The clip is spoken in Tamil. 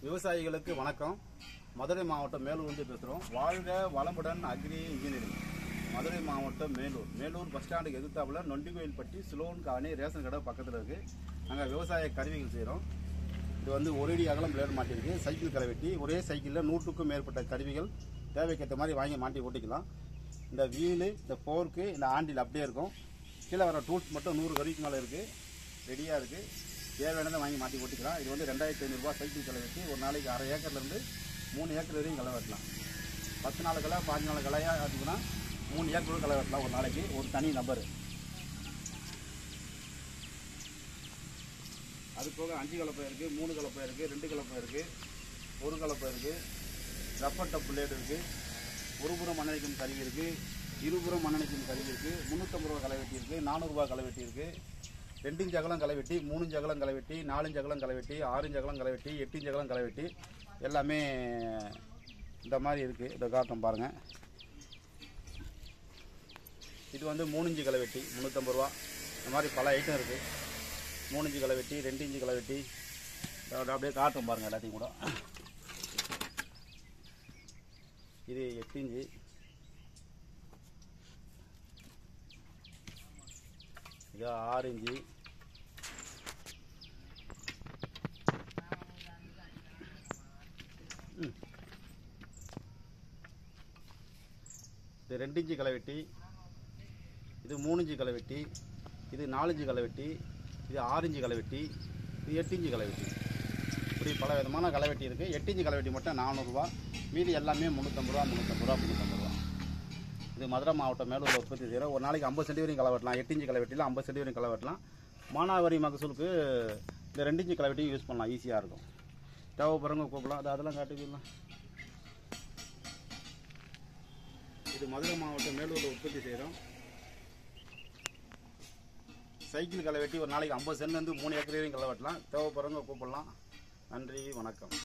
விவசாயிகளுக்கு வணக்கம் மதுரை மாவட்டம் மேலூர்ந்து பேசுகிறோம் வாழ்க வளமுடன் அக்ரி இன்ஜினியரிங் மதுரை மாவட்டம் மேலூர் மேலூர் பஸ் ஸ்டாண்டுக்கு எதிர்த்தாப்புல நொண்டிகோயில்பட்டி சிலோன் காலனி ரேஷன் கடை பக்கத்தில் இருக்குது நாங்கள் விவசாய கருவிகள் செய்கிறோம் இது வந்து ஒரு அடி அகலம் பிளேடு மாட்டியிருக்கு சைக்கிள் கரைவெட்டி ஒரே சைக்கிளில் நூற்றுக்கும் மேற்பட்ட கருவிகள் தேவைக்கேற்ற மாதிரி வாங்கி மாட்டி ஓட்டிக்கலாம் இந்த வீலு இந்த ஃபோர்க்கு இந்த ஆண்டில் அப்படியே இருக்கும் கீழே வர டூல்ஸ் மட்டும் நூறு கருவிக்கு மேலே இருக்குது ரெடியாக இருக்குது தேவையானதை வாங்கி மாட்டி ஓட்டிக்கலாம் இது வந்து ரெண்டாயிரத்தி ஐநூறுரூவா சைக்கிள் களை வெட்டி ஒரு நாளைக்கு அரை ஏக்கர்லேருந்து மூணு ஏக்கர் வரையும் களை வெட்டலாம் பத்து நாலு களை பாஞ்சு நாலு களையாக ஆச்சுன்னா மூணு ஏக்கர் கூட களை வெட்டலாம் ஒரு நாளைக்கு ஒரு தனி நபர் அது போக அஞ்சு கலப்பை இருக்குது மூணு கலப்பை இருக்குது ரெண்டு கலப்பை இருக்குது ஒரு கலப்பை இருக்குது ரப்பர் டப் பிளேடு இருக்குது ஒரு புறம் மண்ணடிக்கும் கருவி இருக்குது இருபுறம் மண்ணடிக்கும் கருவி இருக்குது முந்நூற்றம்பது ரூபா களை வெட்டி இருக்குது நானூறுரூவா களை வெட்டி இருக்குது ரெண்டு இன்ச் அகலம் களை வெட்டி மூணு இன்ச் அகலம் களை வெட்டி நாலு இன்ச் அகலம் களை வெட்டி ஆறு இன்ச் அகலம் களை வெட்டி எட்டு இன்ச் அகலம் களை வெட்டி எல்லாமே இந்த மாதிரி இருக்குது இதை காட்டும் பாருங்கள் இது வந்து மூணு இன்ச்சு களை வெட்டி முந்நூற்றம்பது ரூபா இந்த மாதிரி பல ஐட்டம் இருக்குது மூணு இன்ச்சு களை வெட்டி ரெண்டு இன்ச்சு களை வெட்டி இதோட அப்படியே காட்டும் பாருங்கள் எல்லாத்தையும் கூட இது எட்டு இன்ச்சு இது ஆறு இன்ச்சு ம். இது ரெண்டு இன்ச்சு களை வெட்டி இது மூணு இன்ச்சு களை வெட்டி இது நாலு இன்ச்சு களை வெட்டி இது ஆறு இன்ச்சு களை வெட்டி இது எட்டு இன்ச்சு களை வெட்டி இப்படி பல விதமான களை வெட்டி இருக்குது எட்டு இன்ச்சு களை வெட்டி மட்டும் நானூறுரூவா மீதி எல்லாமே முந்நூற்றம்பது ரூபா முந்நூற்றம்பது ரூபா முந்நூற்றம்பது ரூபா இது மதுரை மாவட்டம் மேலூர் உற்பத்தி செய்கிறோம் ஒரு நாளைக்கு ஐம்பது சென்டி வரையும் களை வெட்டலாம் எட்டு இன்ச்சு களை வெட்டியில் ஐம்பது சென்டி வரையும் களை வெட்டலாம் மானாவாரி மகசூலுக்கு இந்த ரெண்டு இன்ச்சு களை வெட்டி யூஸ் பண்ணலாம் ஈஸியாக இருக்கும் தேவைப்படுறவங்க கூப்பிடலாம் அது அதெல்லாம் காட்டிக்கலாம் இது மதுரை மாவட்டம் மேலூரில் உற்பத்தி செய்கிறோம் சைக்கிள் களை வெட்டி ஒரு நாளைக்கு ஐம்பது சென்ட்லேருந்து மூணு ஏக்கர் வரையும் களை வெட்டலாம் தேவைப்படுறவங்க கூப்பிடலாம் நன்றி வணக்கம்